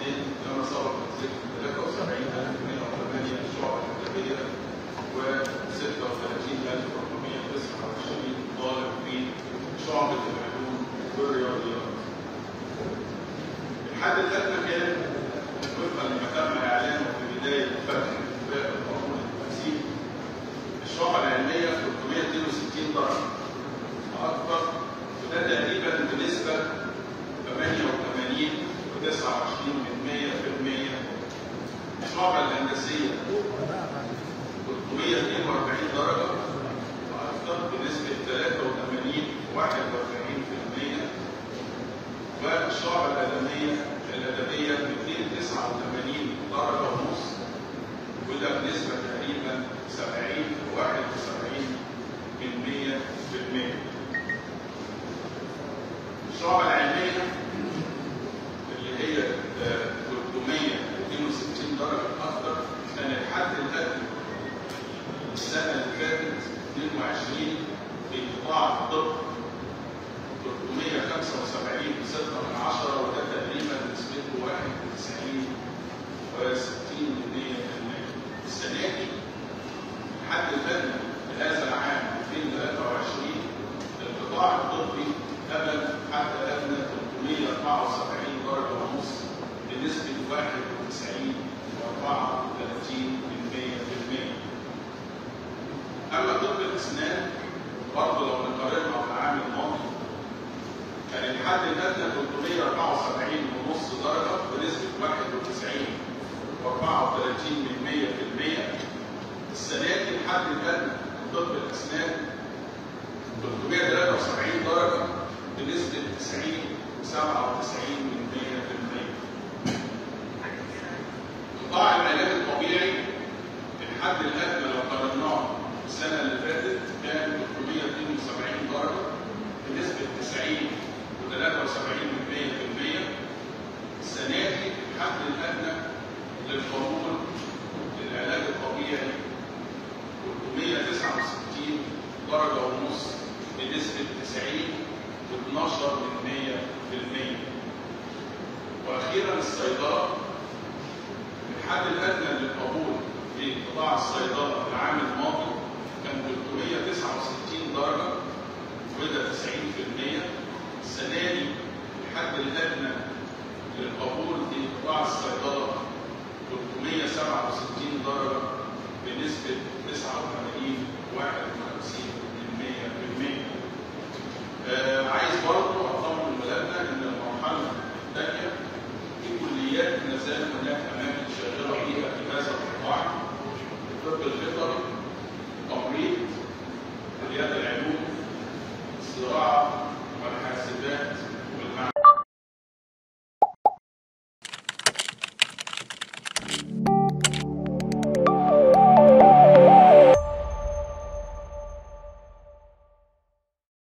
من كما سبق ذكر 73108 شعبة أدبية و 36429 طالب في شعبة العلوم والرياضيات. الحد الأدنى كان وفقا لما تم إعلانه في بداية فتح انتباه القانون التمثيل الشعبة العلمية 362 درجة أكبر وده تقريبا بنسبة 88 و29 من 100% الشعبة الهندسية 342 درجة وأكثر بنسبة 83 و 41% والشعبة الأدبية الأدبية 289 درجة ونص وده بنسبة تقريبا 70 و 71 من 100% الشعبة العلمية اللي هي 362 درجة أكثر كان الحد الأدنى السنة اللي فاتت 22 في قطاع الطب 375 6 من 10 وده تقريبا نسبته 91 و 60 من 100% السنة دي الحد الأدنى لهذا العام 2023 القطاع الطبي قبل حد أدنى 374 درجة ونص بنسبة 91 و 34 من 100%. أما طب الأسنان برضه لو نقارنها بالعام الماضي كان الحد الأدنى 374 ونص درجة بنسبة 91 و 34 من 100%. السنة دي الحد الأدنى طب الأسنان 373 درجة بنسبة 90 و 97 من 100%. قطاع العلاج الطبيعي الحد الأدنى لو قارناه السنة اللي فاتت كان 372 درجة بنسبة 90 و 73 من 100%. السنة دي الحد الأدنى للقبول للعلاج الطبيعي 369 درجة ونص بنسبة 90 و12 من 100%. وأخيرا الصيدلة الحد الأدنى للقبول في قطاع الصيدلة في العام الماضي كان 369 درجة وده 90% السنة دي الحد الأدنى للقبول في قطاع الصيدلة 367 درجة بنسبة 89 51 من 100% آه عايز برضه أطمن بلادنا إن المرحلة الثانية في كليات ما زال هناك أماكن شاغرة فيها في هذا القطاع الطب الفطري تمريض الرياضة العلمية